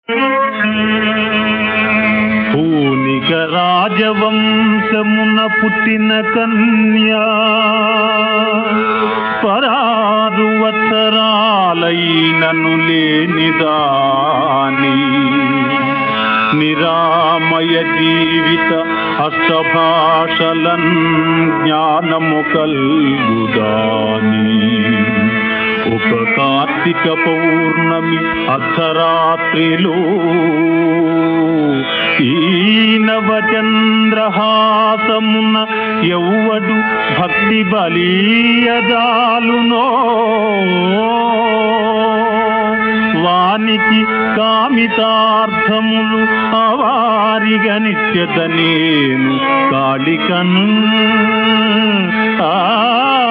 పూనిక రాజవంశమున పుట్టిన కన్యా పరారు వత్సరాలైనను లేనిదాని నిరామయ జీవిత అష్టభాషలన్ జ్ఞానము కల్గుదాని ఒక కార్తీక పౌర్ణమి అర్ధరాత్రిలో ఈ నవచంద్రహాసమున ఎవ్వడు భక్తి బలీయదాలునో వానికి కామితార్థములు అవారిగ నిత్యత నేను కాళికను ఆ